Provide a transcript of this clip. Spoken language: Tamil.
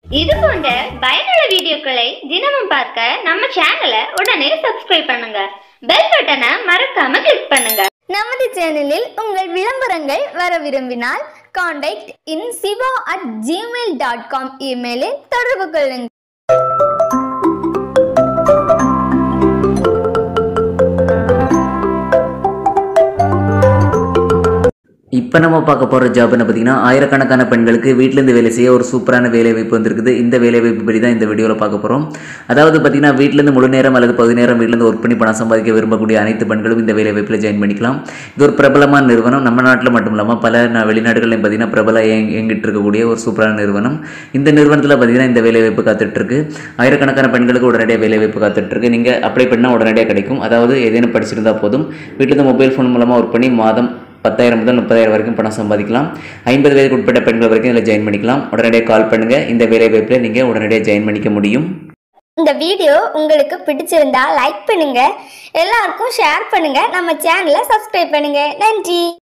இது போன்ற பயனுள்ள வீடியோக்களை தினமும் பார்க்க நம்ம சேனலை உடனே சப்ஸ்கிரைப் பண்ணுங்க பெல் பட்டனை மறக்காம கிளிக் பண்ணுங்க நமது சேனலில் உங்கள் விளம்பரங்கள் வர விரும்பினால் contact in Siva at Gmail dot com இமெயிலில் தொடர்பு கொள்ளுங்கள் இப்போ நம்ம பார்க்க போகிற ஜாப் என்ன பார்த்தீங்கன்னா ஆயிரக்கணக்கான பெண்களுக்கு வீட்டிலேருந்து வேலை செய்ய ஒரு சூப்பரான வேலை வாய்ப்பு வந்திருக்குது இந்த வேலை வாய்ப்பு பற்றி தான் இந்த வீடியோவில் பார்க்க போகிறோம் அதாவது பார்த்தீங்கன்னா வீட்டிலேருந்து முழு நேரம் அல்லது பகுதி நேரம் வீட்டிலேருந்து ஒர்க் பண்ணி பணம் சம்பாதிக்க விரும்பக்கூடிய அனைத்து பெண்களும் இந்த வேலை வாய்ப்பில் ஜாயின் பண்ணிக்கலாம் இது ஒரு பிரபலமான நிறுவனம் நம்ம நாட்டில் மட்டும் இல்லாமல் பல நா- வெளிநாடுகளையும் பார்த்தீங்கன்னா பிரபல இயங் இயங்கிட்டு இருக்கக்கூடிய ஒரு சூப்பரான நிறுவனம் இந்த நிறுவனத்தில் பார்த்தீங்கன்னா இந்த வேலை வாய்ப்பு காத்துட்ருக்கு ஆயிரக்கணக்கான பெண்களுக்கு உடனடியாக வேலை வாய்ப்பு காத்துட்ருக்கு நீங்கள் அப்ளை பண்ணால் உடனடியாக கிடைக்கும் அதாவது ஏதேனும் படிச்சிருந்தா போதும் வீட்டிலேருந்து மொபைல் ஃபோன் மூலமாக ஒர்க் பண்ணி மாதம் பத்தாயிரம் முதல் முப்பதாயிரம் வரைக்கும் பணம் சம்பாதிக்கலாம் ஐம்பது வயதுக்கு உட்பட்ட பெண்கள் வரைக்கும் இதில் ஜாயின் பண்ணிக்கலாம் உடனடியாக கால் பண்ணுங்கள் இந்த வேலை வாய்ப்பில் நீங்கள் உடனடியாக ஜாயின் பண்ணிக்க முடியும் இந்த வீடியோ உங்களுக்கு பிடிச்சிருந்தா லைக் பண்ணுங்க எல்லாருக்கும் ஷேர் பண்ணுங்க நம்ம சேனலை சப்ஸ்கிரைப் பண்ணுங்க நன்றி